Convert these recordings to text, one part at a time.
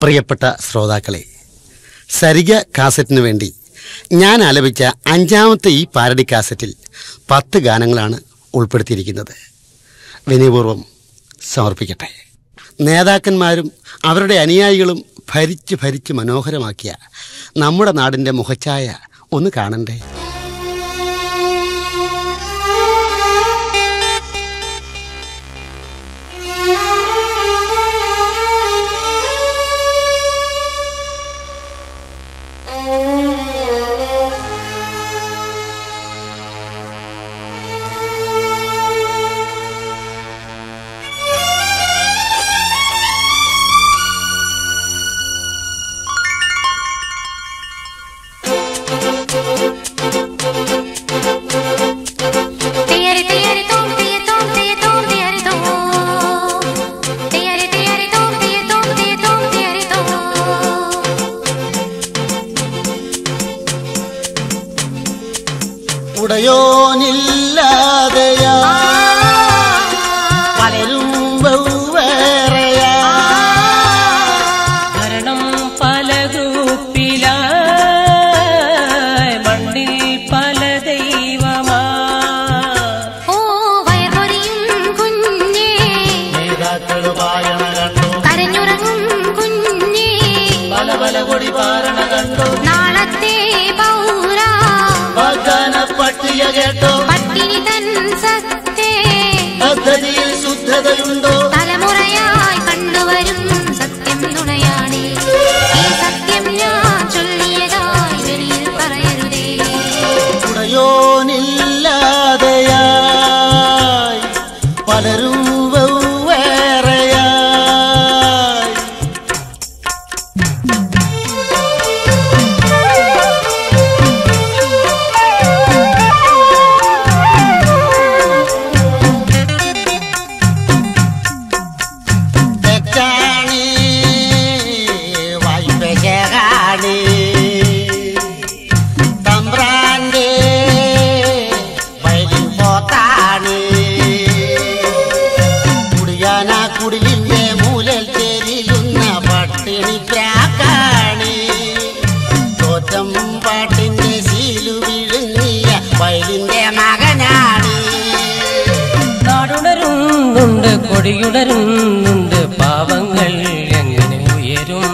പ്രിയപ്പെട്ട ശ്രോതാക്കളെ സരിഗ കാസറ്റിനു വേണ്ടി ഞാൻ ആലപിച്ച അഞ്ചാമത്തെ ഈ പാരഡി കാസറ്റിൽ പത്ത് ഗാനങ്ങളാണ് ഉൾപ്പെടുത്തിയിരിക്കുന്നത് വിനയപൂർവ്വം സമർപ്പിക്കട്ടെ നേതാക്കന്മാരും അവരുടെ അനുയായികളും ഭരിച്ച് ഭരിച്ച് മനോഹരമാക്കിയ നമ്മുടെ നാടിൻ്റെ മുഖച്ഛായ ഒന്ന് കാണണ്ടേ Tiyari tiyari tom tiya tom tiya tom tiyari tom Tiyari tiyari tom tiya tom tiya tom tiyari tom ഉടയോനില്ലാതെയാ പലരും വെവ്വേറെയാ ഭരണം പല ഗ്രൂപ്പിലായി മണ്ണിൽ പല ദൈവമാ ഓ വയറൊരിയും കുഞ്ഞേ നേതാക്കൾ വായന കണ്ടു കരഞ്ഞുറങ്ങും കുഞ്ഞേ പല പല കൊടി പാരണ കണ്ടു നാളത്തെ പൗര വാഗ്ദാന പട്ടിക കേട്ടോ പട്ടിണി തൻ സത്തേ പദ്ധതിയിൽ ശുദ്ധതയുണ്ടോ തലമുറയായി കണ്ടുവരും സത്യം നുണയാണേ ഈ സത്യം ഞാൻ ചൊല്ലിയതായി വെളിയിൽ പറയരുതേ ഉടയോനില്ലാതെയായി പലരും വെവ്വേറെയായി തെറ്റാണ് വായ്പകരാണ് തമ്പ്രാന്റെ വയലിൻ പോത്താണ് കുടിയാന കുടിലിന്റെ മൂലൽ ചേരിലുന്ന പട്ടിണി പ്രാക്കാണ് തോറ്റം പാട്ടിന്റെ ശീലു വിഴുങ്ങിയ വയലിന്റെ മകനാണ് നാടുണരുന്നുണ്ട് കൊടിയുണരുന്നുണ്ട് പാവങ്ങൾ എങ്ങനെ ഉയരും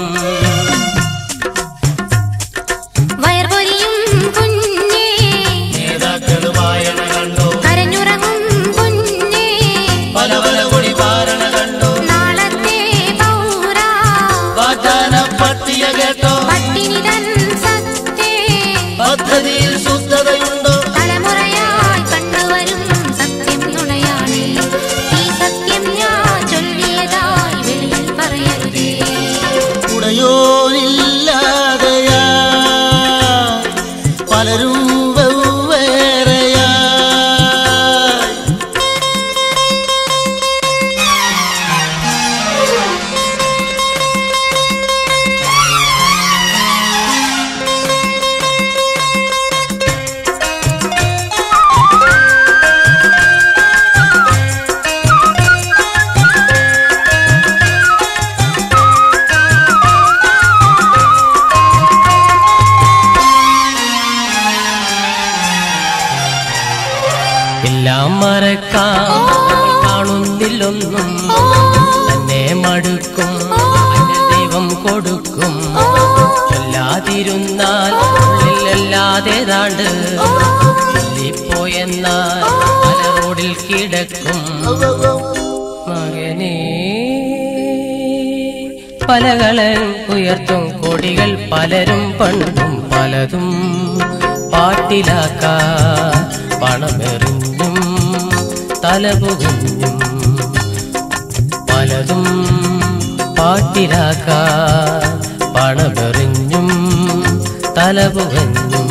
വയർപൊരിയും കുഞ്ഞേ നേതാക്കൾ വായന കണ്ടു കരഞ്ഞുറങ്ങും കുഞ്ഞേ പല പല കൊടി പാരണ കണ്ടു നാളത്തെ പൗര വാഗ്ദാന പട്ടിക കേട്ടോ പട്ടിണി തൻ സത്തേ പദ്ധതിയിൽ ശുദ്ധതയുണ്ടോ തലമുറയായി കണ്ടുവരും സത്യം നുണയാണ് ഈ സത്യം ഞാൻ ചൊല്ലിയതായി വെളിയിൽ പറയരുതേ ഉടയോരില്ലാതെയാ പലരും വെവ്വേറെയാ എല്ലാം മറക്കാം നമ്മൾ കാണുന്നില്ലൊന്നും തന്നെ മടുക്കും അതിന് ദൈവം കൊടുക്കും ചൊല്ലാതിരുന്നാൽ ഉള്ളിലല്ലാതെ താണ്ട് ചൊല്ലിപ്പോയെന്നാൽ പല റോഡിൽ കിടക്കും മകനേ പലകളൻ ഉയർത്തും കൊടികൾ പലരും പണ്ടും പലതും പാട്ടിലാക്ക പണമെറിഞ്ഞും തലപുകഞ്ഞും പലതും പാട്ടിലാക്ക പണമെറിഞ്ഞും തലപുകഞ്ഞും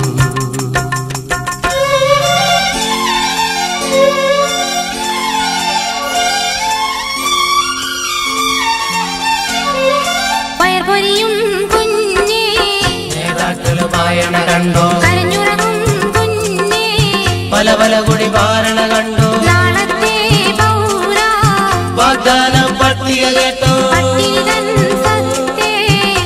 വയർപൊരിയും കുഞ്ഞേ നേതാക്കൾ വായന കണ്ടോ കരഞ്ഞുറങ്ങും കുഞ്ഞേ പല പല കുടി പാരണ കണ്ടോ നാളത്തെ പൗര വാഗ്ദാന പട്ടിക കേട്ടോ പട്ടിണി തൻ സത്തേ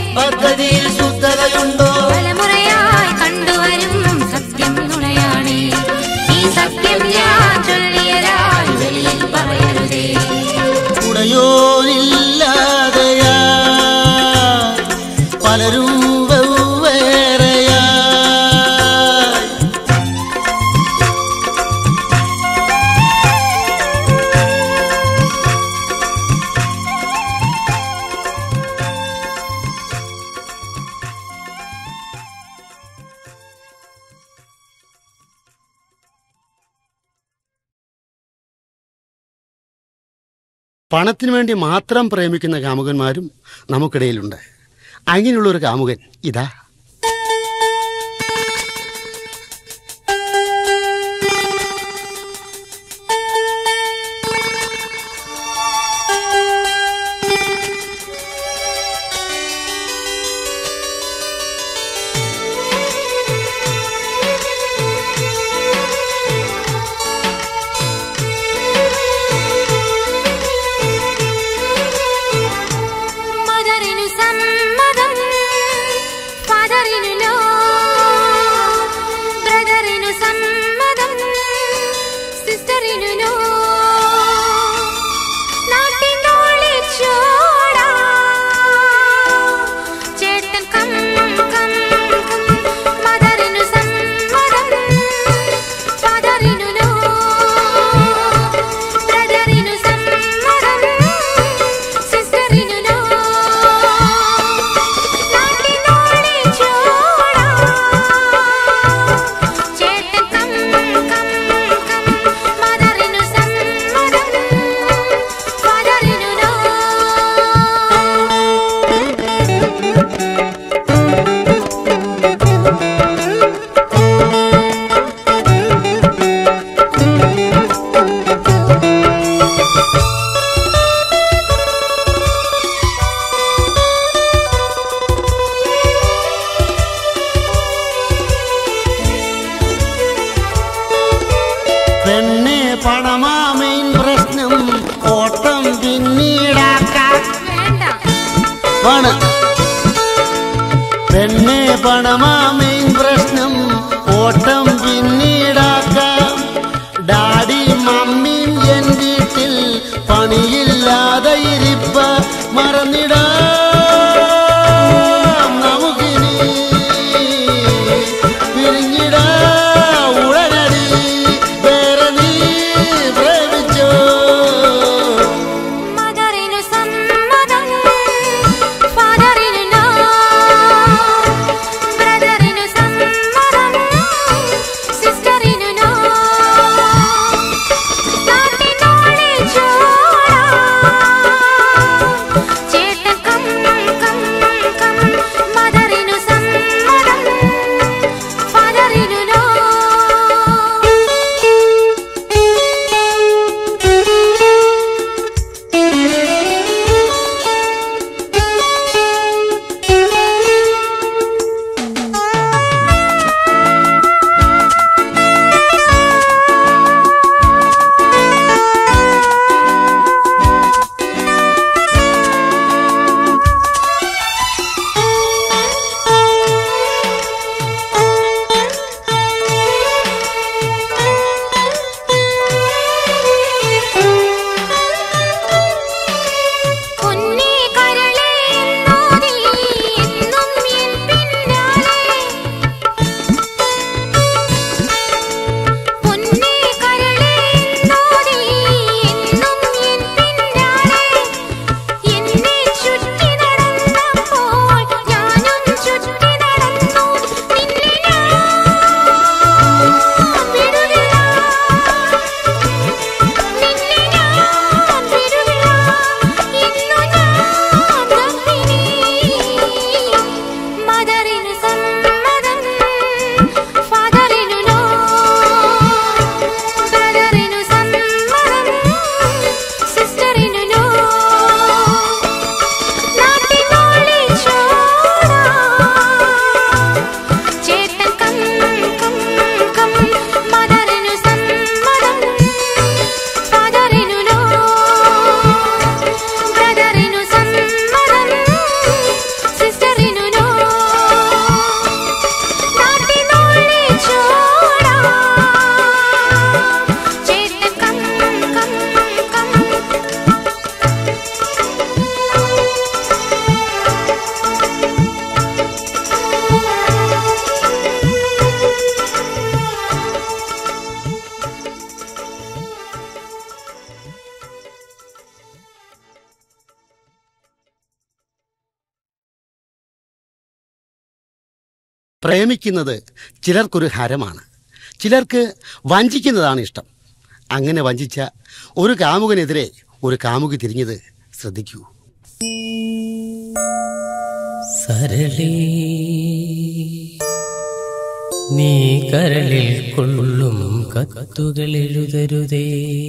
പലരും വെവ്വേറെയായി പണത്തിനു വേണ്ടി മാത്രം പ്രേമിക്കുന്ന കാമുകന്മാരും നമുക്കിടയിലുണ്ട് അങ്ങനെയുള്ള ഒരു കാമുകൻ ഇതാ മദറിനു സമ്മതം ഫാദറിനു നോ ബ്രദറിനു സമ്മതം സിസ്റ്ററിനു നോ നാട്ടിനോളിച്ചോടാ ചേട്ടൻ കം കം കം മദറിനു സമ്മതം ഫാദറിനു നോ ബ്രദറിനു സമ്മതം സിസ്റ്ററിനു നോ നാട്ടിനോളിച്ചോടാ ചേട്ടൻ കം കം കം മദറിനു സമ്മതം ഫാദറിനു നോ പെണ്ണെ പണമാമൈൻ പ്രശ്നം ഓട്ടം പിന്നീടാക്കാം വേണ്ട ആണ് പെണ്ണെ പണമാമൈൻ പ്രശ്നം ഓട്ടം പിന്നീടാക്കാം ഡാഡി മമ്മിയും എൻ വീട്ടിൽ പണിയില്ലാതെ ഇരിപ്പ മറന്നിടാം നമുക്കിനി പിരിഞ്ഞിടാ ഉടനടി വേറെ നീ പ്രേമിച്ചോ മദറിനു സമ്മതം ഫാദറിനു നോ ബ്രദറിനു സമ്മതം സിസ്റ്ററിനു നോ നാട്ടിനോളിച്ചോടാ പ്രേമിക്കുന്നത് ചിലർക്കൊരു ഹരമാണ് ചിലർക്ക് വഞ്ചിക്കുന്നതാണ് ഇഷ്ടം അങ്ങനെ വഞ്ചിച്ച ഒരു കാമുകനെതിരെ ഒരു കാമുകി തിരിഞ്ഞത് ശ്രദ്ധിക്കൂ സരളി നീ കരളിൽ കൊള്ളും കത്തുകൾ എഴുതരുതേ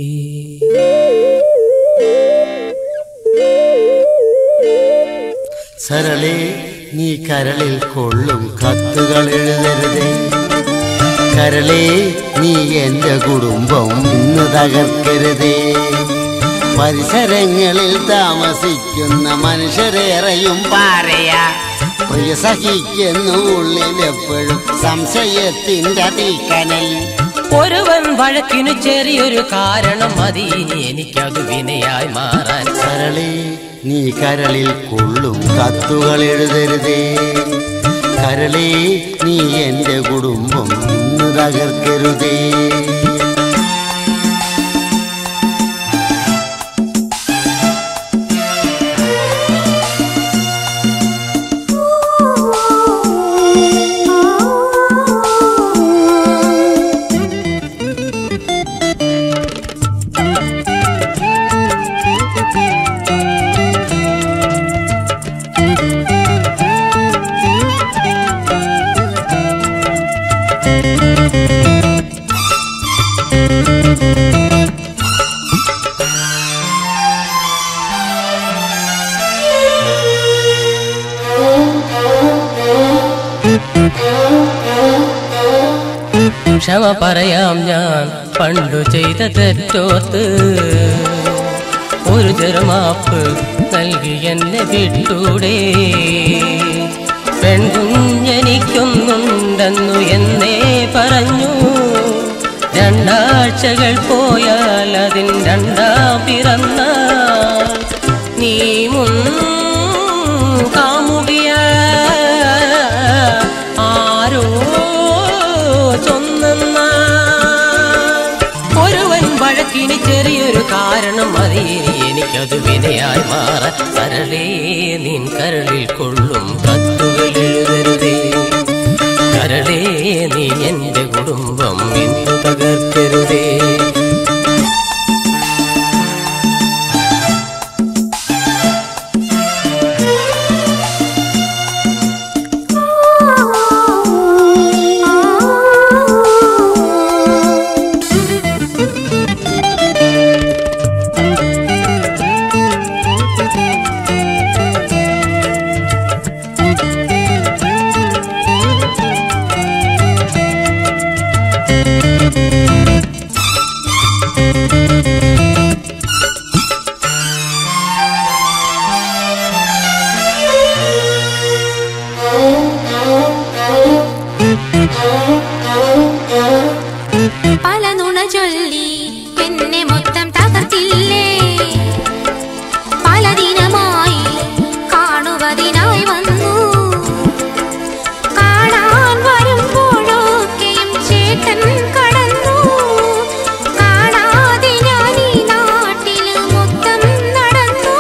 സരളേ നീ കരളിൽ കൊള്ളും കത്തുകൾ എഴുതരുതേ കരളേ നീ എന്റെ കുടുംബം ഇന്ന് തകർക്കരുതേ പരിസരങ്ങളിൽ താമസിക്കുന്ന മനുഷ്യരേറെയും പാറയാ പ്രിയ സഹിക്കുന്നു ഉള്ളിലെപ്പോഴും സംശയത്തിന്റെ തീക്കനൽ ഒരുവൻ വഴക്കിനു ചെറിയൊരു കാരണം മതി ഇനി എനിക്കത് വിനയായി മാറാൻ സരളേ നീ കരളിൽ കൊള്ളും കത്തുകൾ എഴുതരുതേ കരളേ നീ എന്റെ കുടുംബം ഇന്ന് തകർക്കരുതേ ക്ഷമ പറയാം ഞാൻ പണ്ടു ചെയ്ത തെറ്റോത്ത് ഒരു ചെറുമാപ്പ് നൽകി എന്നെ വിട്ടൂടെ പെൺകുഞ്ഞെനിക്കൊന്നുണ്ടെന്നു എന്നേ പറഞ്ഞു രണ്ടാഴ്ചകൾ പോയാൽ അതിൻ രണ്ടാം പിറന്ന നീ മുൻ കാമുകിയ ആരോ ചൊന്നെന്ന ഒരുവൻ വഴക്കിന് ചെറിയൊരു കാരണം മതി എനിക്കത് വിനയായി മാറ സരളേ നിൻ കരളിൽ കൊള്ളും കത്തുകൾ എഴുതരുതേ കരളേ നീ എന്റെ കുടുംബം ഇന്നു തകർക്കരുതേ പല നുണ ചൊല്ലി എന്നെ മൊത്തം തകർത്തില്ലേ പല ദിനമായി കാണുവതിനായി വന്നു കാണാൻ വരുമ്പോഴൊക്കെയും ചേട്ടൻ കടന്നു കാണാതെ ഞാൻ ഈ നാട്ടിൽ മൊത്തം നടന്നു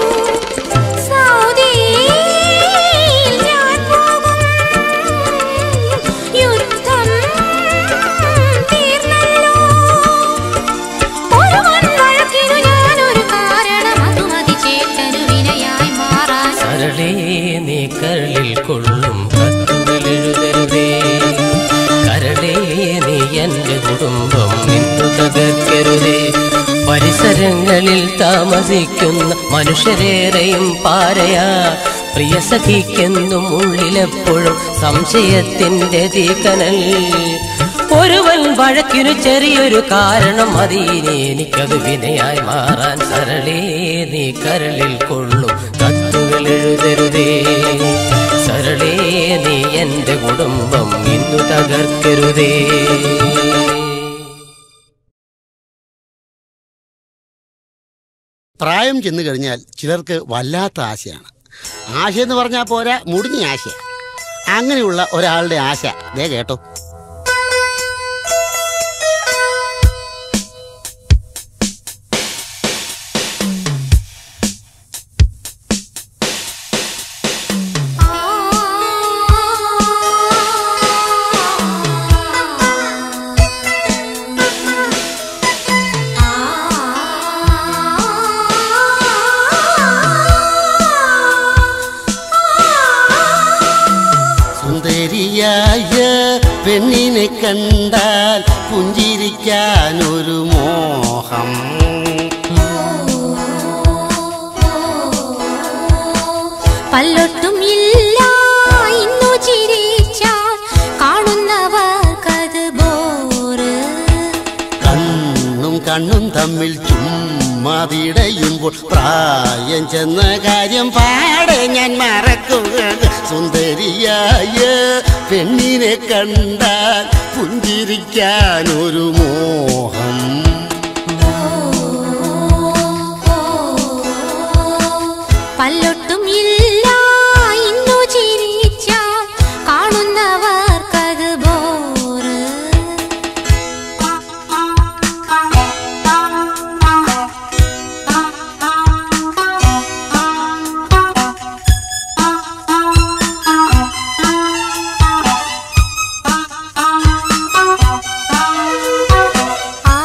സൗദിയിൽ ഞാൻ പോകും യുദ്ധം തീർന്നല്ലോ ഒരുവൻ വഴക്കിനു ഞാനൊരു കാരണം അതുമതി ചേട്ടനു വിനയായി മാറാൻ സരളേ നീ കരളിൽ കൊള്ളും കത്തുകൾ എഴുതരുതേ കരളേ നീ എന്റെ കുടുംബം ഇന്നു തകർക്കരുതേ പരിസരങ്ങളിൽ താമസിക്കുന്ന മനുഷ്യരേറെയും പാരയാ പ്രിയ സഖിക്കെന്നും ഉള്ളിലെപ്പോഴും സംശയത്തിന്റെ തീക്കനൽ ഒരുവൻ വഴക്കിനു ചെറിയൊരു കാരണം മതിയിനി എനിക്കത് വിനയായി മാറാൻ സരളേ നീ കരളിൽ കൊള്ളും കത്തുകൾ എഴുതരുതേ സരളേ നീ എന്റെ കുടുംബം ഇന്നു തകർക്കരുതേ പ്രായം ചെന്നു കഴിഞ്ഞാൽ ചിലർക്ക് വല്ലാത്ത ആശയാണ് ആശ എന്ന് പറഞ്ഞാൽ പോരാ മുടിഞ്ഞ ആശ അങ്ങനെയുള്ള ഒരാളുടെ ആശ ദേ കേട്ടോ ആ സുന്ദരിയായ പെണ്ണിനെ കണ്ടാൽ പുഞ്ചിരിക്കാനൊരു മോഹം പല്ലൊട്ടും ഇല്ല ഇന്നു ചിരിച്ചാൽ കാണുന്നവർക്കത് ബോറ് കണ്ണും കണ്ണും തമ്മിൽ ചുമ്മാതിടയുമ്പോൾ പ്രായം ചെന്ന കാര്യം പാടെ ഞാൻ മറക്കുക സുന്ദരിയായ പെണ്ണിനെ കണ്ടാൽ പുഞ്ചിരിക്കാനൊരു മോഹം പല്ലൊട്ടും ഇല്ല ഇന്നു ചിരിച്ചാൽ കാണുന്നവർക്കത് ബോറ് ആ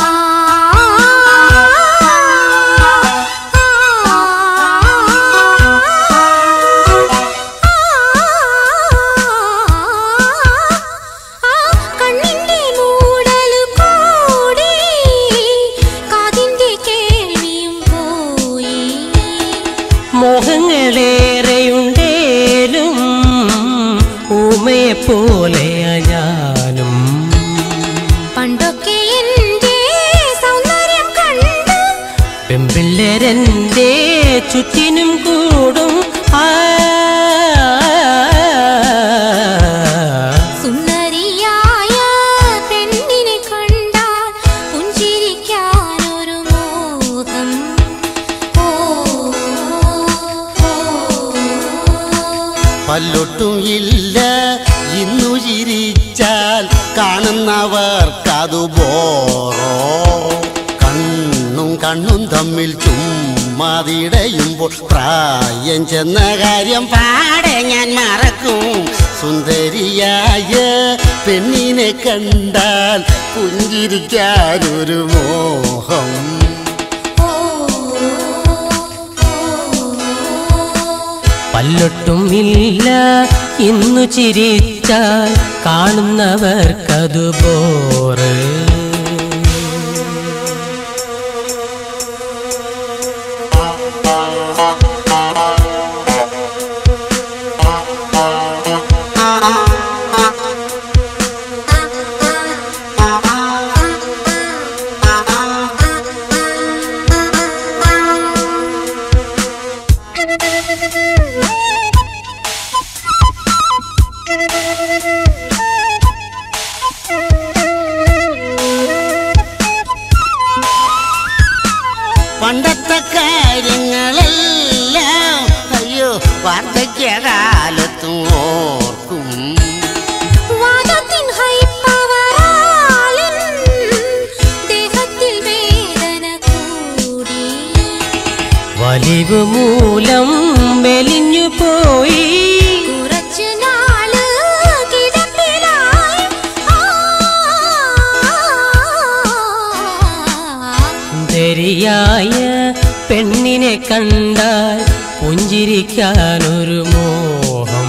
കണ്ണിന്റെ മൂടലു കൂടി കാതിന്റെ കേൾവിയും പോയി മോഹങ്ങളേറെയുണ്ടേലും ഊമയെ പോലെയാ ഞാനും പണ്ടൊക്കെ എന്റെ സൗന്ദര്യം കണ്ട് പെമ്പിള്ളേരെന്റെ ചുറ്റിനും കൂടും ആ സുന്ദരിയായ പെണ്ണിനെ കണ്ടാൽ പുഞ്ചിരിക്കാനൊരു മോഹം ഓ, പല്ലൊട്ടും ഇല്ല ഇന്നു ചിരിച്ചാൽ കാണുന്നവർക്കതു ബോറോ കണ്ണും കണ്ണും തമ്മിൽ ചുമ്മാതിടയുമ്പോൾ പ്രായം ചെന്ന കാര്യം പാടെ ഞാൻ മറക്കും സുന്ദരിയായ പെണ്ണിനെ കണ്ടാൽ പുഞ്ചിരിക്കാനൊരു മോഹം ഓ, പല്ലൊട്ടും ഇല്ല ഇന്നു ചിരിച്ചാൽ കാണുന്നവർക്കതു ബോറ് പണ്ടത്തെ കാര്യങ്ങളെല്ലാം അയ്യോ വാർദ്ധക്യകാലത്തും ഓർക്കും വാദത്തിൻ ഹൈപ്പവറാലിൻ ദേഹത്തിൽ വേദന കൂടി വലിവ് മൂലം മെലിഞ്ഞു പോയി കുറച്ചു നാള് കിടപ്പിലായി ആ, സുന്ദരിയായ പെണ്ണിനെ കണ്ടാൽ പുഞ്ചിരിക്കാനൊരു മോഹം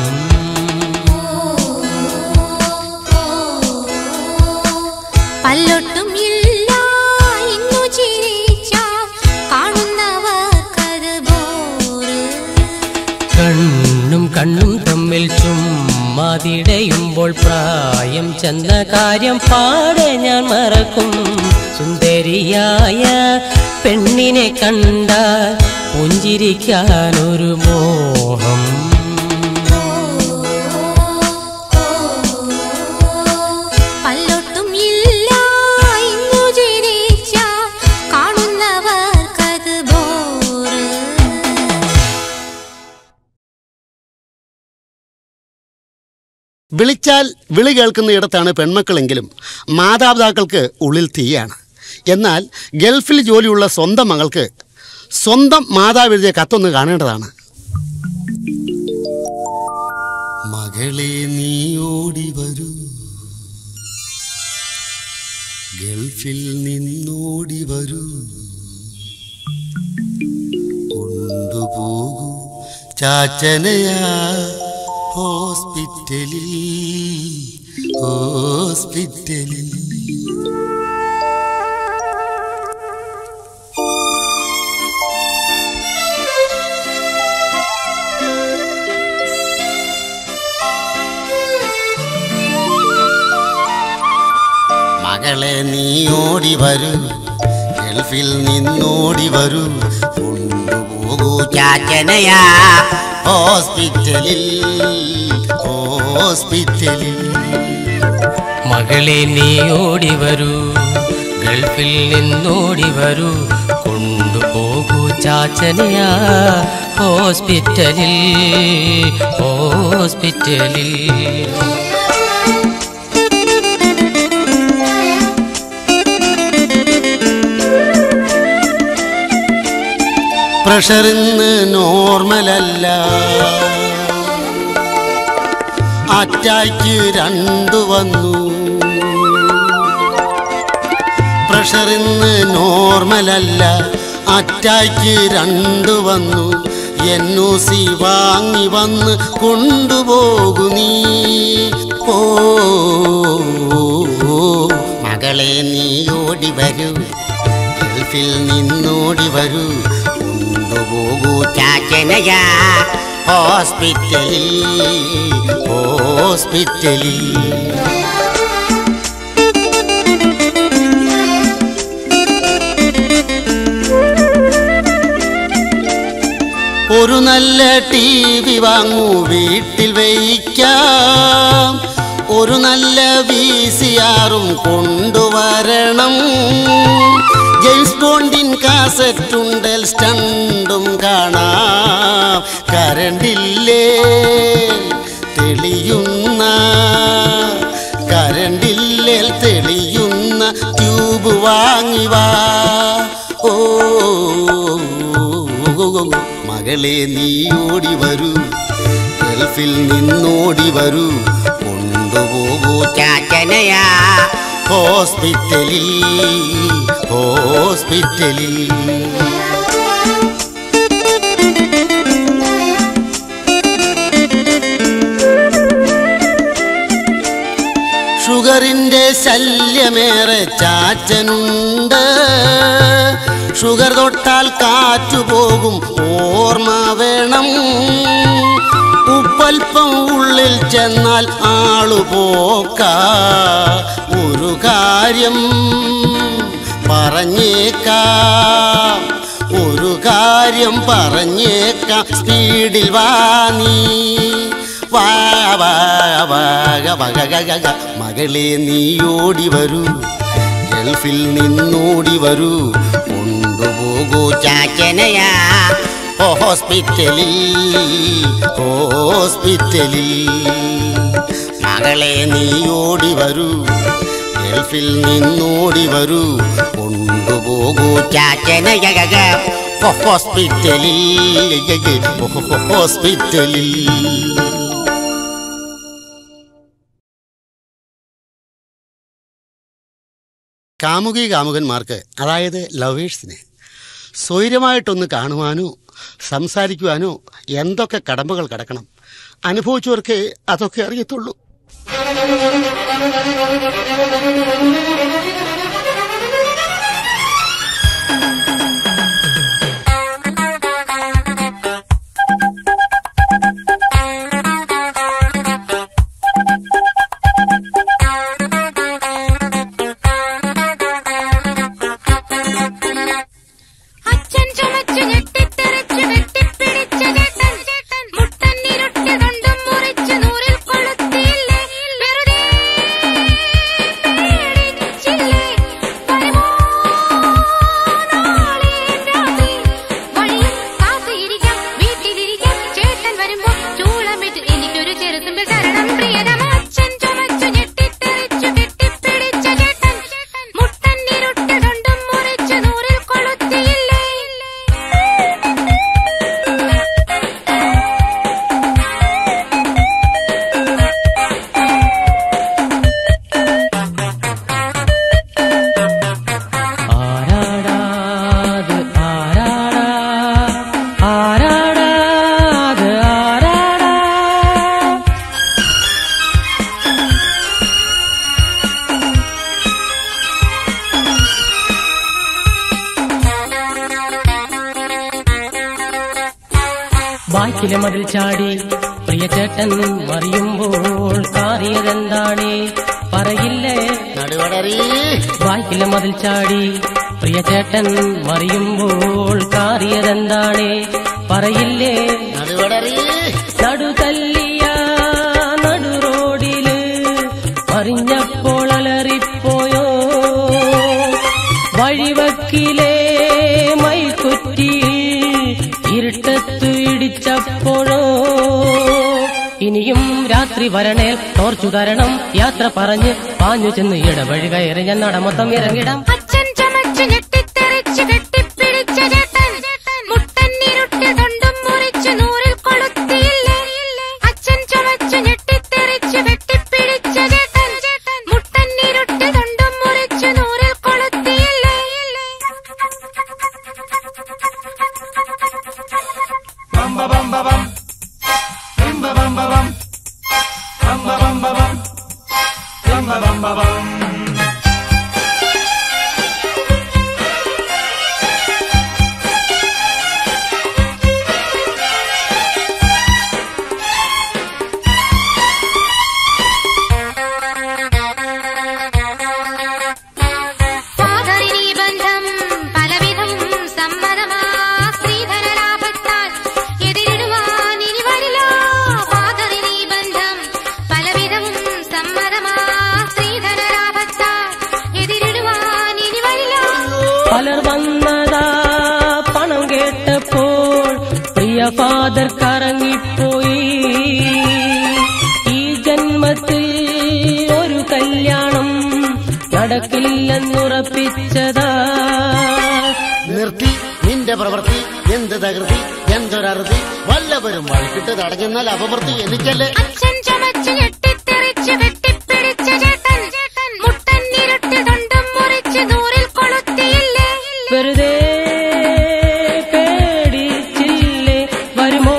പല്ലൊട്ടും ഇല്ല ഇന്നു ചിരിച്ചാൽ കാണുന്നവർക്കത് ബോറ് കണ്ണും കണ്ണും തമ്മിൽ ചുമ്മാതിടയുമ്പോൾ പ്രായം ചെന്ന കാര്യം പാടെ ഞാൻ മറക്കും സുന്ദരിയായ പെണ്ണിനെ കണ്ടാൽ പുഞ്ചിരിക്കാനൊരു മോഹം പല്ലൊട്ടും ഇല്ല ഇന്നു ചിരിച്ചാൽ കാണുന്നവർക്കത് ബോറ് വിളിച്ചാൽ വിളി കേൾക്കുന്ന ഇടത്താണ് പെൺമക്കളെങ്കിലും മാതാപിതാക്കൾക്ക് ഉള്ളിൽ തീയാണ് എന്നാൽ ഗൾഫിൽ ജോലിയുള്ള സ്വന്തം മകൾക്ക് സ്വന്തം മാതാവ് എഴുതിയ കത്തൊന്ന് കാണേണ്ടതാണ് മകളെ നീ ഓടി വരൂ ഗൾഫിൽ നിന്നോടി വരൂ കൊണ്ടുപോകൂ ചാച്ചനയാ ഹോസ്പിറ്റലിൽ ഹോസ്പിറ്റലിൽ മകളെ നീ ഓടി വരൂ ഗൾഫിൽ നിന്നോടി വരൂ കൊണ്ടുപോകൂ ചാച്ചനയാ ഹോസ്പിറ്റലിൽ ഹോസ്പിറ്റലിൽ മകളെ നീ ഓടി വരൂ ഗൾഫിൽ നിന്നോടി വരൂ കൊണ്ടുപോകൂ ചാച്ചനയാ ഹോസ്പിറ്റലിൽ ഹോസ്പിറ്റലിൽ പ്രഷർ ഇന്ന് നോർമലല്ല അറ്റാക്ക് രണ്ടു വന്നു പ്രഷർ ഇന്ന് നോർമലല്ല അറ്റാക്ക് രണ്ടു വന്നു എൻ ഒ സി വാങ്ങി വന്ന് കൊണ്ടുപോകു നീ ഓ മകളെ നീ ഓടി വരൂ ഗൾഫിൽ നിന്നോടി വരൂ കൊണ്ടുപോകൂ ചാച്ചനയാ ഹോസ്പിറ്റലിൽ ഹോസ്പിറ്റലിൽ ഒരു നല്ല ടി വി വാങ്ങൂ വീട്ടിൽ വയ്ക്കാം ഒരു നല്ല വി സി ആറും കൊണ്ടുവരണം ജെയിംസ് ബോണ്ടിൻ കാസറ്റുണ്ടൽ സ്റ്റണ്ടും കാണാം കരണ്ടില്ലേ തെളിയുന്ന കരണ്ടില്ലേ തെളിയുന്ന ട്യൂബ് വാങ്ങി വാ ഓ മകളെ നീ ഓടി വരൂ ഗൾഫിൽ നിന്നോടി വരൂ കൊണ്ടുപോകൂ ചാച്ചനയാ ഹോസ്പിറ്റലിൽ ഹോസ്പിറ്റലിൽ ഷുഗറിന്റെ ശല്യമേറെ ചാച്ചനുണ്ട് ഷുഗർ തൊട്ടാൽ കാറ്റു പോകും ഓർമ്മ വേണം ഉപ്പൽപ്പം ഉള്ളിൽ ചെന്നാൽ ആളു പോക്ക ഒരു കാര്യം പറഞ്ഞേക്കാം ഒരു കാര്യം പറഞ്ഞേക്കാം സ്പീഡിൽ വാ നീ വാ വാ വാ വക ഗ ഗ ഗ. മകളെ നീ ഓടി വരൂ ഗൾഫിൽ നിന്നോടി വരൂ കൊണ്ടുപോകൂ ചാച്ചനയാ ഹോസ്പിറ്റലിൽ ഹോസ്പിറ്റലിൽ മകളെ നീ ഓടി വരൂ ഗൾഫിൽ നിന്നോടി വരൂ കൊണ്ടുപോകൂ ചാച്ചനയ ഹോസ്പിറ്റലിൽ ഹോസ്പിറ്റലിൽ കാമുകി കാമുകന്മാർക്ക് അതായത് ലവേഴ്സിന് സ്വൈരമായിട്ടൊന്ന് കാണുവാനോ സംസാരിക്കുവാനോ എന്തൊക്കെ കടമ്പകൾ കിടക്കണം അനുഭവിച്ചവർക്ക് അതൊക്കെ അറിയത്തുള്ളൂ അച്ഛൻ ചുമച്ചു ഞെട്ടിത്തെറിച്ചു കെട്ടിപ്പിടിച്ച ചേട്ടൻ മുട്ടന്നിരുട്ട് കൊണ്ടും മുറിച്ചു നൂറിൽ കൊളുത്തിയില്ലേ വെറുതെ പേടിച്ചില്ലേ വരുമോ നാളെ രാത്രി വഴിയിൽ കാത്തിരിക്കാം വീട്ടിലിരിക്കാം ചേട്ടൻ വരുമ്പോ ചൂളമിട്ട് എനിക്കൊരു ചെറുത്തുമ്പിൽ തരണം പ്രിയതമ അച്ഛൻ ചുമച്ചു ഞെട്ടിത്തെറിച്ചു കെട്ടിപ്പിടിച്ച ചേട്ടൻ മുട്ടന്നിരുട്ട് കൊണ്ടും മുറിച്ചു നൂറിൽ കൊളുത്തിയില്ലേ ആരാടാത് ആരാടാ ആരാടാത് ആരാടാ ബാക്കിലെ മതിൽ ചാടി പ്രിയ ചേട്ടൻ മറിയുമ്പോൾ കാറിയതെന്താണ് പറയില്ലേ നടുവടറി ബാക്കിലെ മതിൽ ചാടി പ്രിയ ചേട്ടൻ മറിയുമ്പോൾ കാറിയതെന്താണ് പറയില്ലേ നടുവടറി നടുതല്ലിയ നടു റോഡില് മറിഞ്ഞപ്പോൾ അലറിപ്പോയോ വഴിവക്കിലെ മൈക്കുറ്റി ഇരുട്ടത്ത് ഇടിച്ചപ്പോഴോ ഇനിയും രാത്രി വരണേ തോർച്ചു തരണം യാത്ര പറഞ്ഞ് പാഞ്ഞു ചെന്ന് ഇടവഴി കയറി ഞാൻ നടമൊത്തം ഇറങ്ങിടാം അച്ഛൻ ചമച്ച് ഞെട്ടിത്തെറിച്ച് കെട്ടിപ്പിടിച്ച ചേട്ടൻ മുട്ടന്നിരുട്ടിൽ തൊണ്ടും മുറിച്ച് നൂറിൽ കൊളുത്തിയില്ലേ അച്ഛൻ ചമച്ച് ഞെട്ടിത്തെറിച്ച് കെട്ടിപ്പിടിച്ച ചേട്ടൻ മുട്ടന്നിരുട്ടിൽ തൊണ്ടും മുറിച്ച് നൂറിൽ കൊളുത്തിയില്ലേ ഫാദറിനീ ബന്ധം പലവിധം സമ്മതമാ സ്ത്രീധന ലാഭത്താൽ എതിരിടുവാൻ ഇനി വരില്ല ഫാദറിനീ ബന്ധം പലവിധം സമ്മതമാ സ്ത്രീധന ലാഭത്താൽ എതിരിടുവാൻ ഇനി വരില്ല പലർ വന്നതാ പണം കേട്ടപ്പോൾ പ്രിയ ഫാദർ കറങ്ങിപ്പോയി ഈ ജന്മത്തിൽ ഒരു കല്യാണം നടക്കില്ലെന്നുറപ്പിച്ചതാ നിർത്തി നിന്റെ പ്രവൃത്തി എന്ത് തകൃതി എന്തൊരറുതി വല്ലവരും വഴിക്കിട്ട് തടഞ്ഞെന്നാൽ അപവൃത്തി എനിക്കല്ലേ അച്ഛൻ ചമച്ച് ഞെട്ടിത്തെറിച്ച് കെട്ടിപ്പിടിച്ച ചേട്ടൻ മുട്ടന്നിരുട്ടിൽ തൊണ്ടും മുറിച്ച് നൂറിൽ കൊളുത്തിയില്ലേ വെറുതെ പേടിച്ചില്ലേ വരുമോ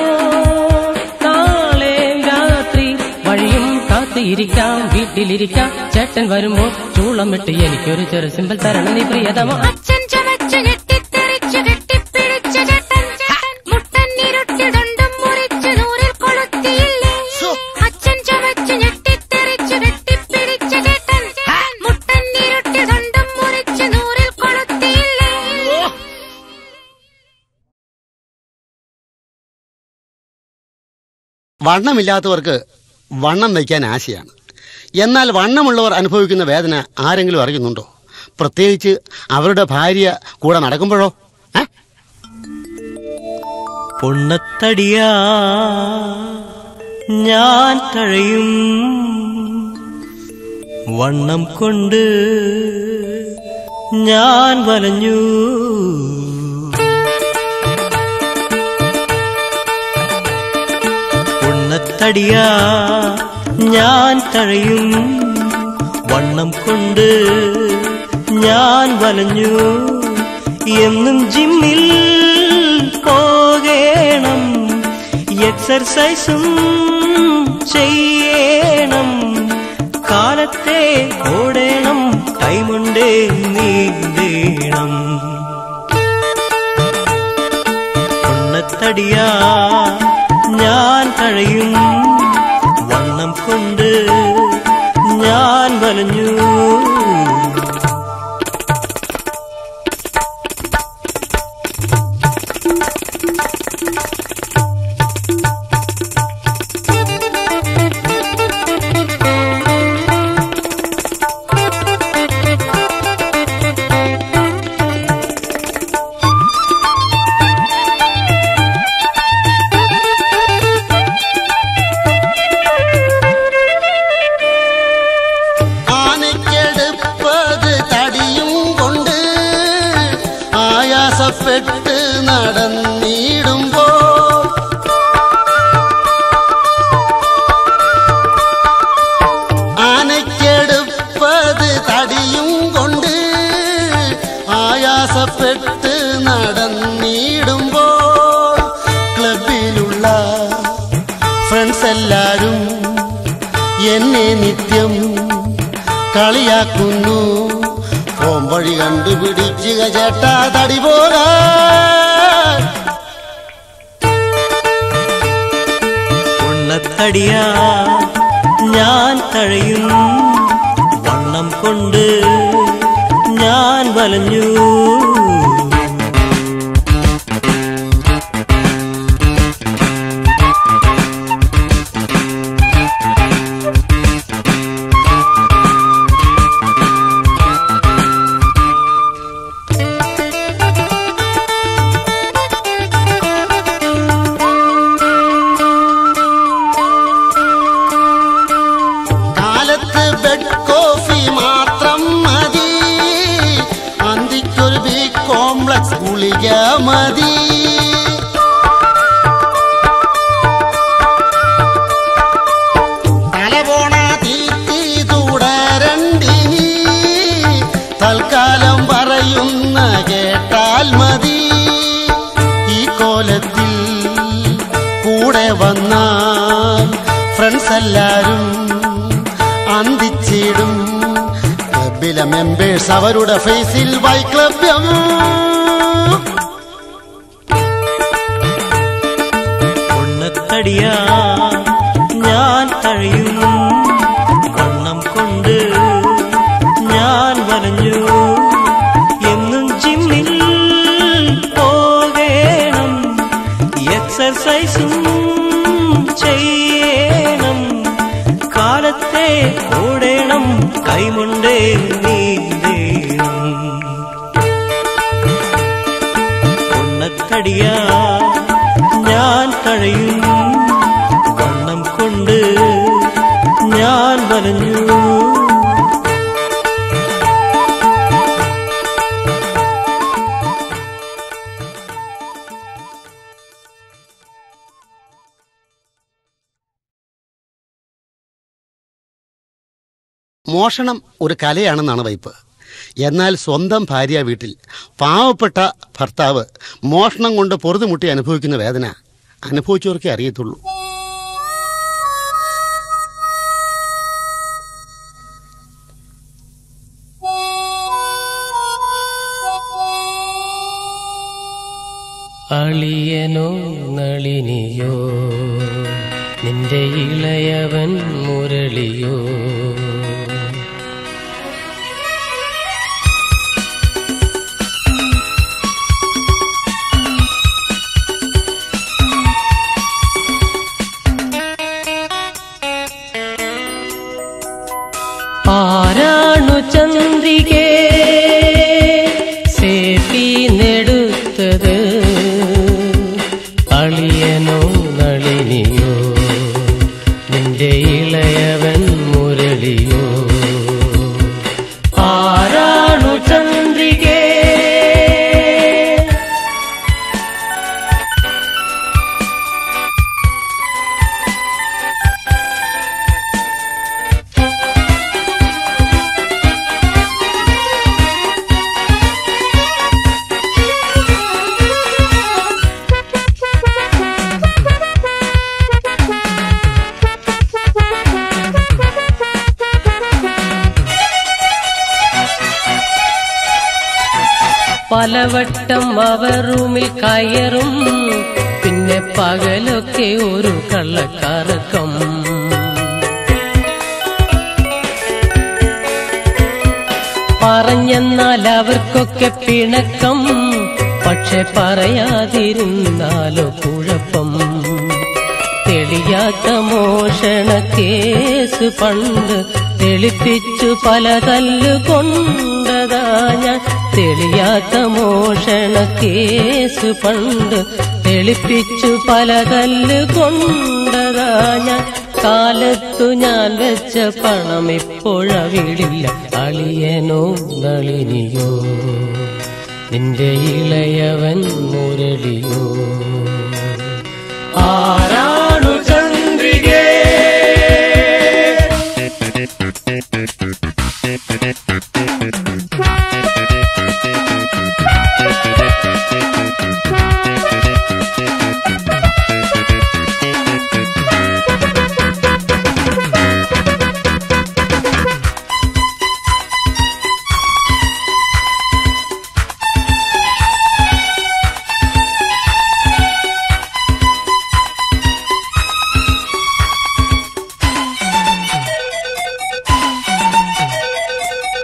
നാളെ രാത്രി വഴിയും കാത്തിരിക്കാം വീട്ടിലിരിക്കാം ചേട്ടൻ വരുമ്പോ ചൂളമിട്ട് എനിക്കൊരു ചെറു സിമ്പൽ തരണം നീ പ്രിയതമോ അച്ഛൻ ചമച്ച് ഞെട്ടിത്തെറിച്ച് കെട്ടിപ്പിടിച്ച ചേട്ടൻ മുട്ടന്നിരുട്ടിൽ തൊണ്ടും മുറിച്ച് നൂറിൽ കൊളുത്തിയില്ലേ സോ. അച്ഛൻ ചമച്ച് ഞെട്ടിത്തെറിച്ച് കെട്ടിപ്പിടിച്ച ചേട്ടൻ മുട്ടന്നിരുട്ടിൽ തൊണ്ടും മുറിച്ച് നൂറിൽ കൊളുത്തിയില്ലേ വണ്ണമില്ലാത്തവർക്ക് വണ്ണം വയ്ക്കാൻ ആശയാണ് എന്നാൽ വണ്ണമുള്ളവർ അനുഭവിക്കുന്ന വേദന ആരെങ്കിലും അറിയുന്നുണ്ടോ പ്രത്യേകിച്ച് അവരുടെ ഭാര്യ കൂടെ നടക്കുമ്പോഴോ ഏ? പൊണ്ണത്തടിയാ ഞാൻ തഴയും വണ്ണം കൊണ്ട് ഞാൻ വലഞ്ഞു പൊണ്ണത്തടിയാ ഞാൻ തഴയും വണ്ണം കൊണ്ട് ഞാൻ വലഞ്ഞു എന്നും ജിമ്മിൽ പോകേണം എക്സർസൈസും ചെയ്യണം കാലത്തെ ഓടേണം ടൈമുണ്ടേ നീന്തേണം പൊണ്ണത്തടിയാ ഞാൻ കഴിയും വണ്ണം കൊണ്ട് ഞാൻ വലഞ്ഞു ആനയ്ക്കെടുപ്പത് തടിയും കൊണ്ട് ആയാസപ്പെട്ട് നടന്നിടുമ്പോ ആനയ്ക്കെടുപ്പത് തടിയും കൊണ്ട് ആയാസപ്പെട്ട് നടന്നിടുമ്പോൾ ക്ലബിലുള്ള ഫ്രണ്ട്സ് എല്ലാരും എന്നെ നിത്യം കളിയാക്കുന്നു ഓം വഴി കണ്ടുപിടിക്കുക ചേട്ടാ തടി പോരാ പൊണ്ണത്തടിയാ ഞാൻ തഴയും വണ്ണം കൊണ്ട് ഞാൻ വലഞ്ഞു കാലത്ത് ബെഡ് കോഫി മാത്രം മതി അന്തിക്കൊരു ബി കോംപ്ലക്സ് ഗുളിക മതി തലപോണ തീറ്റി തുടരണ്ടിനി തൽക്കാലം പറയുന്ന കേട്ടാൽ മതി ഈ കോലത്തിൽ കൂടെ വന്നാൽ ഫ്രണ്ട്സ് എല്ലാരും അന്തിച്ചിടും ക്ലബിലെ മെമ്പേഴ്സ് അവരുടെ ഫേസിൽ വൈക്ലഭ്യം പൊണ്ണത്തടിയാ ഞാൻ തഴയും വണ്ണം കൊണ്ട് ഞാൻ വലഞ്ഞു എന്നും ജിമ്മിൽ പോകേണം എക്സർസൈസും ചെയ്യണം കാലത്തെ ഓടേണം കൈമുണ്ടേ നീന്തേണം പൊണ്ണത്തടിയാ ഞാൻ തഴയും വണ്ണം കൊണ്ട് ഞാൻ വലഞ്ഞു മോഷണം ഒരു കലയാണെന്നാണ് വൈപ്പ് എന്നാൽ സ്വന്തം ഭാര്യ വീട്ടിൽ പാവപ്പെട്ട ഭർത്താവ് മോഷണം കൊണ്ട് പൊറുതുമുട്ടി അനുഭവിക്കുന്ന വേദന അനുഭവിച്ചവർക്കേ അറിയത്തുള്ളൂ അളിയനോ നളിനിയോ നിന്റെ ഇളയവൻ മുരളിയോ ആരാണു ചന്ദ്രികേ സേഫി നെടുത്തത് അളിയനോ നളിനിയോ നിന്റെ ഇളയവൻ മുരളിയോ ആരാണു ചന്ദ്രികേ പലവട്ടം അവർ റൂമിൽ കയറും പിന്നെ പകലൊക്കെ ഒരു കള്ളക്കറക്കം പറഞ്ഞെന്നാൽ അവർക്കൊക്കെ പിണക്കം പക്ഷെ പറയാതിരുന്നാലോ കുഴപ്പം തെളിയാത്ത മോഷണ കേസ് പണ്ട് തെളിപ്പിച്ചു പല തല്ലു കൊണ്ടതാ ഞാൻ തെളിയാത്ത മോഷണ കേസ് പണ്ട് തെളിപ്പിച്ചു പല തല്ലു കൊണ്ടതാ ഞാൻ കാലത്തു ഞാൻ വെച്ച പണം ഇപ്പോഴവിടില്ല അളിയനോ നളിനിയോ നിന്റെ ഇളയവൻ മുരളിയോ ആരാണു ചന്ദ്രികേ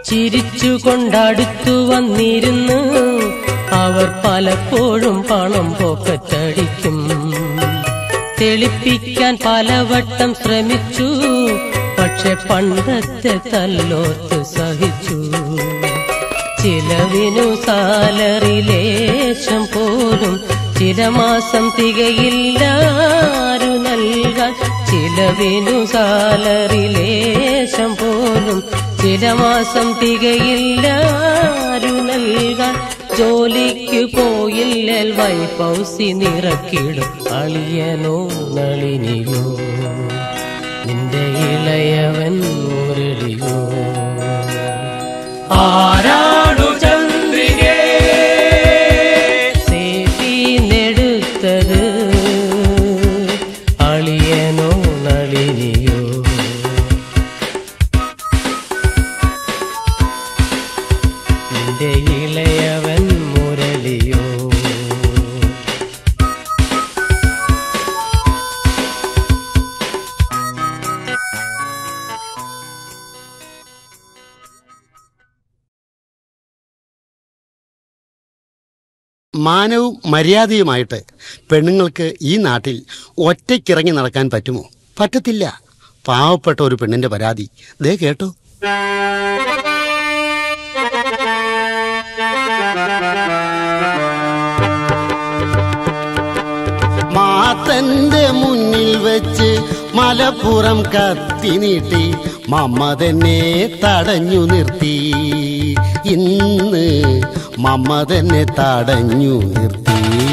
ചിരിച്ചു കൊണ്ടടുത്തു വന്നിരുന്നു അവർ പലപ്പോഴും പണം പോക്കറ്റടിക്കും തെളിപ്പിക്കാൻ പലവട്ടം ശ്രമിച്ചു പക്ഷെ പണ്ടത്തെ തല്ലോത്ത് സഹിച്ചു ചിലവിനു സാലറി ലേശം പോലും ചില മാസം തികയില്ലാരു നൽകാൻ ചിലവിനു സാലറി ലേശം പോലും ചില മാസം തികയില്ലാരു നൽകാൻ ജോലിക്ക് പോയില്ലൽ വൈപ്പൗസി നിറക്കിടും അളിയനോ നളിനിയോ നിന്റെ ഇളയവൻ മുരളിയോ ആരാണു ചന്ദ്രികേ സേവീനെടുത്തത് അളിയനോ നളിനിയോ നിന്റെ ഇളയവൻ മുരളിയോ മാനവും മര്യാദയുമായിട്ട് പെണ്ണുങ്ങൾക്ക് ഈ നാട്ടിൽ ഒറ്റയ്ക്കിറങ്ങി നടക്കാൻ പറ്റുമോ പറ്റത്തില്ല പാവപ്പെട്ട ഒരു പെണ്ണിന്റെ പരാതി ദേ കേട്ടോ മാത്തന്റെ മുന്നിൽ വെച്ച് മലപ്പുറം കത്തി നീട്ടി മമ്മ തന്നെ തടഞ്ഞു നിർത്തി ഇന്ന് മമ്മ തന്നെ തടഞ്ഞു നിർത്തി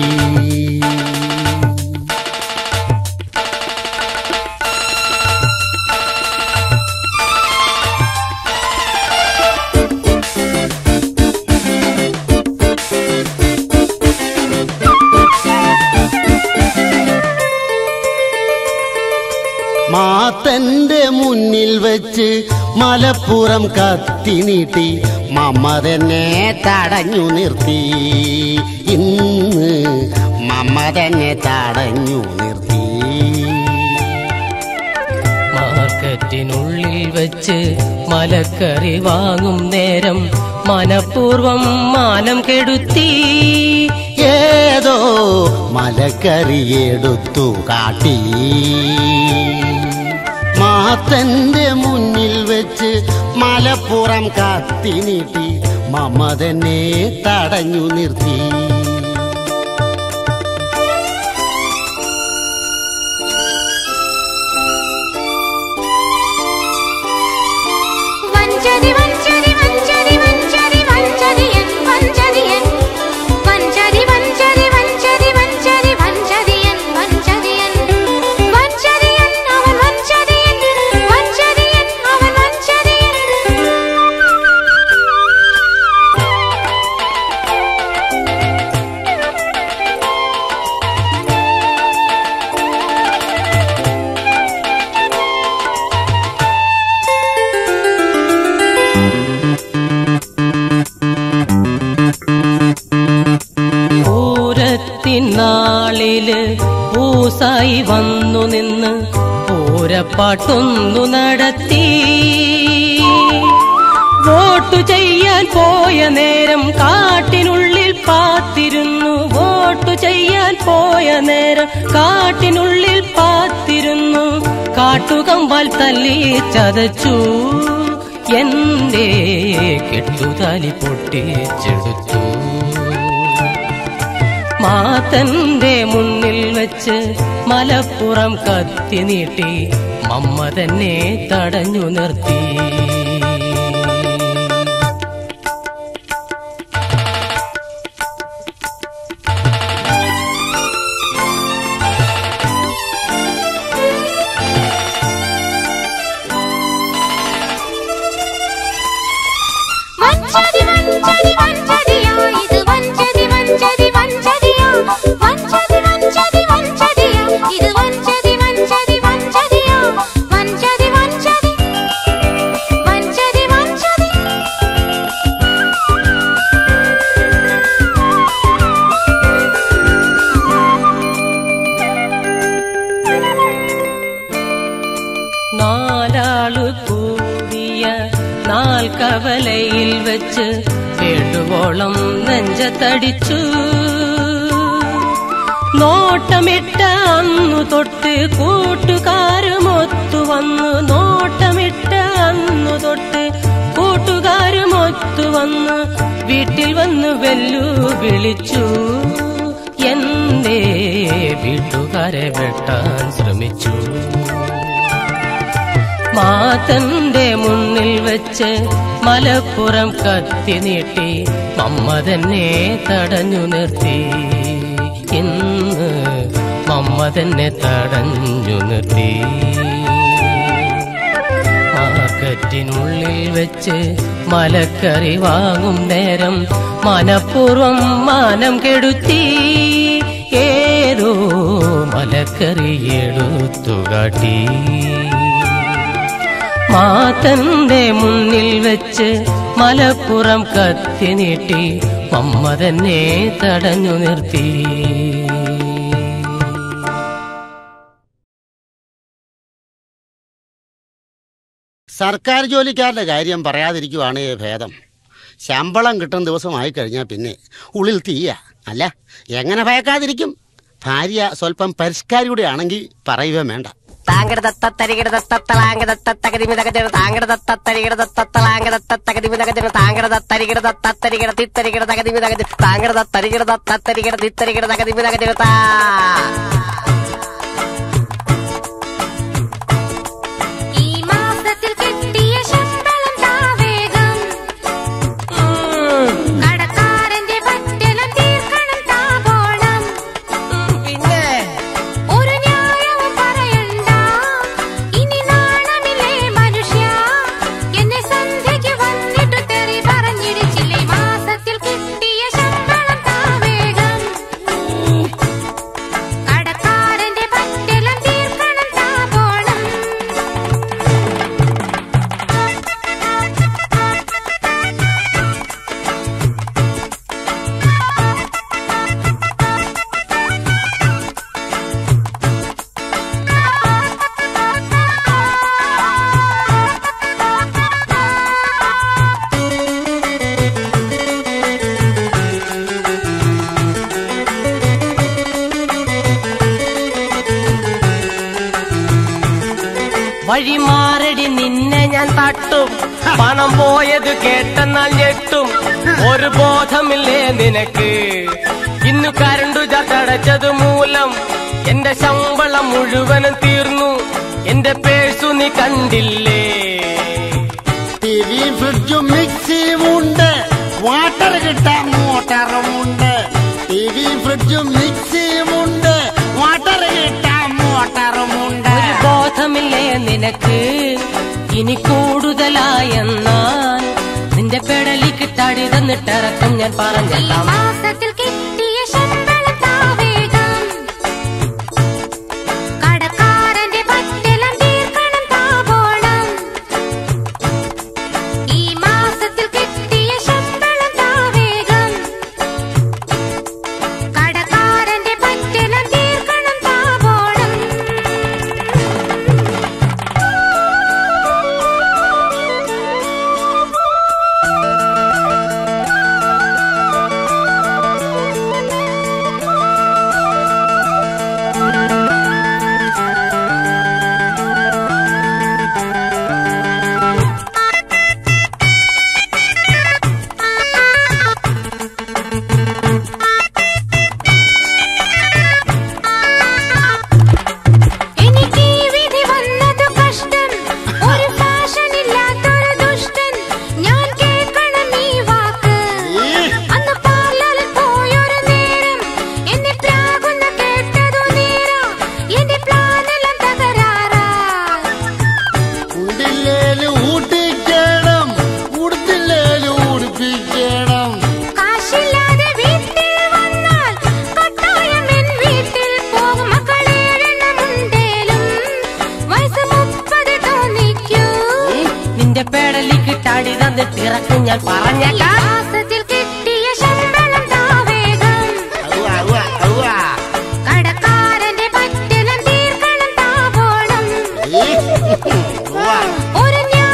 മാത്തന്റെ മുന്നിൽ വെച്ച് മലപ്പുറം കത്തി നീട്ടി മമ്മ തന്നെ തടഞ്ഞു നിർത്തി ഇന്ന് മമ്മ തന്നെ തടഞ്ഞു നിർത്തി മാർക്കറ്റിനുള്ളിൽ വെച്ച് മലക്കറി വാങ്ങും നേരം മനഃപൂർവം മാനം കെടുത്തി ഏതോ മലക്കറിയെടുത്തു കാട്ടി മാത്തന്റെ മുന്നിൽ വെച്ച് മലപ്പുറം കത്തി നീട്ടി മമ്മ തന്നെ തടഞ്ഞു നിർത്തി വഞ്ചതി വഞ്ചതി വഞ്ചതി വഞ്ചതി വഞ്ചതിയൻ വഞ്ചതിയൻ വഞ്ചതി വഞ്ചതി വഞ്ചതി വഞ്ചതി വഞ്ചതിയൻ വഞ്ചതിയൻ വഞ്ചതിയൻ അവൻ വഞ്ചതിയൻ വഞ്ചതിയൻ അവൻ വഞ്ചതിയൻ പൂരത്തിനാളില് പൂസായി വന്നു നിന്ന് പൂരപ്പാട്ടൊന്നു നടത്തി വോട്ടു ചെയ്യാൻ പോയ നേരം കാട്ടിനുള്ളിൽ പാത്തിരുന്നു വോട്ടു ചെയ്യാൻ പോയ നേരം കാട്ടിനുള്ളിൽ പാത്തിരുന്നു കാട്ടുകമ്പാൽ തല്ലി ചതച്ചു എന്റെ കെട്ടുതാലി പൊട്ടിച്ചെടുത്തു മാതന്റെ മുന്നിൽ വെച്ച് മലപ്പുറം കത്തി നീട്ടി മമ്മ തന്നെ തടഞ്ഞു നിർത്തി വഞ്ചതി വഞ്ചതി വഞ്ചതിയാ ഇത് വഞ്ചതി വഞ്ചതി വഞ്ചതിയാ വഞ്ചതി വഞ്ചതി വഞ്ചതിയാ ഇത് വഞ്ചതി വഞ്ചതി വഞ്ചതിയാ വഞ്ചതി വഞ്ചതി വഞ്ചതി വഞ്ചതി നാലാളു കൂടിയ നാൾ കവലയിൽ വെച്ച് വേണ്ടുവോളം നെഞ്ചത്തടിച്ചു നോട്ടമിട്ട അന്നു തൊട്ട് കൂട്ടുകാരുമൊത്തു വന്നു നോട്ടമിട്ട അന്നു തൊട്ട് കൂട്ടുകാരുമൊത്തു വന്ന് വീട്ടിൽ വന്ന് വെല്ലു വിളിച്ചു എന്തേ വീട്ടുകാരെ വെട്ടാൻ ശ്രമിച്ചു മാതന്റെ മുന്നിൽ വെച്ച് മലപ്പുറം കത്തി നീട്ടി മമ്മ തന്നെ തടഞ്ഞു നിർത്തി ഇന്ന് മമ്മ തന്നെ തടഞ്ഞു നിർത്തി മാർക്കറ്റിനുള്ളിൽ വെച്ച് മലക്കറി വാങ്ങും നേരം മനഃപൂർവം മാനം കെടുത്തി ഏതോ മലക്കറി എടുത്തുകാട്ടി മാതന്റെ മുന്നിൽ വെച്ച് മലപ്പുറം കത്തി നീട്ടി മമ്മ തന്നെ തടഞ്ഞു നിർത്തി സർക്കാർ ജോലിക്കാരുടെ കാര്യം പറയാതിരിക്കുവാണ് ഭേദം ശമ്പളം കിട്ടുന്ന ദിവസമായി കഴിഞ്ഞാൽ പിന്നെ ഉള്ളിൽ തീയ അല്ല എങ്ങനെ ഭയക്കാതിരിക്കും ഭാര്യ സ്വല്പം പരിഷ്കാരിയുടെ ആണെങ്കിൽ പറയുക വേണ്ട ഈ മാസത്തിൽ കിട്ടിയ ശമ്പളം താവേഗം കടക്കാരന്റെ പറ്റലം തീർക്കണം താപോണം ഒരു ന്യായവും പറയണ്ട ഇനി നാണമില്ലേ മനുഷ്യ എന്നെ സന്ധ്യയ്ക്ക് വന്നിട്ടു തെറി പറഞ്ഞിടിച്ചില്ലേ മാസത്തിൽ കിട്ടിയ ശമ്പളം താവേഗം കടക്കാരന്റെ പറ്റലം തീർക്കണം താപോണം വഴിമാറടി നിന്നെ ഞാൻ തട്ടും പണം പോയത് കേട്ടെന്നാൽ ഞെട്ടും ഒരു ബോധമില്ലേ നിനക്ക് ഇന്നു കരണ്ടു ചടച്ചത് മൂലം എന്റെ ശമ്പളം മുഴുവനും തീർന്നു എന്റെ പേഴ്സു നീ കണ്ടില്ലേ ടി വി ഫ്രിഡ്ജും മിക്സിയും ഉണ്ട് വാട്ടർ കിട്ടാൻ മോട്ടറും ഉണ്ട് ടി വി ഫ്രിഡ്ജും മിക്സിയും ഉണ്ട് വാട്ടർ കിട്ടാൻ മോട്ടറും ഉണ്ട് ഒരു ബോധമില്ലേ നിനക്ക് ഇനി കൂടുതലായെന്നാൽ നിന്റെ പെടലിക്ക് തടി തന്നിട്ടിറക്കം ഞാൻ ഈ പറഞ്ഞേക്കാം മാസത്തിൽ കിട്ടിയ ശമ്പളം താവേഗം കടക്കാരന്റെ പറ്റലം തീർക്കണം താപോണം ഈ മാസത്തിൽ കിട്ടിയ ശമ്പളം താവേഗം കടക്കാരന്റെ പറ്റലം തീർക്കണം താപോണം എനിക്ക് ഈ വിധി വന്നതു കഷ്ടം ഒരു ഫാഷൻ ഇല്ലാത്തൊരു ദുഷ്ടൻ ഞാൻ കേൾക്കണം ഈ വാക്ക് അന്ന് പാർലറിൽ പോയൊരു നേരം എന്നെ പ്രാകുന്ന കേട്ടതു നേരാ എന്റെ പ്ലാനെല്ലാം തകരാറാ ഉണ്ടില്ലേലും ഊട്ടിക്കണം ഉടുത്തില്ലേലും ഉടുപ്പിക്കണം കാശില്ലാതെ വീട്ടിൽ വന്നാൽ കട്ടായം എൻ വീട്ടിൽ പോകും മക്കളേഴെണ്ണമുണ്ടേലും വയസ്സ് മുപ്പത് തോന്നിക്കൂ നിന്റെ പെടലിക്ക് തടി തന്നിട്ടിറക്കും ഞാൻ ഈ പറഞ്ഞേക്കാം മാസത്തിൽ കിട്ടിയ ശമ്പളം താവേഗം ഔവ്വ, ഔവ്വ, ഔവ്വ. കടക്കാരന്റെ പറ്റലം തീർക്കണം താപോണം ഈ, ഔവ്വ. ഒരു ന്യായ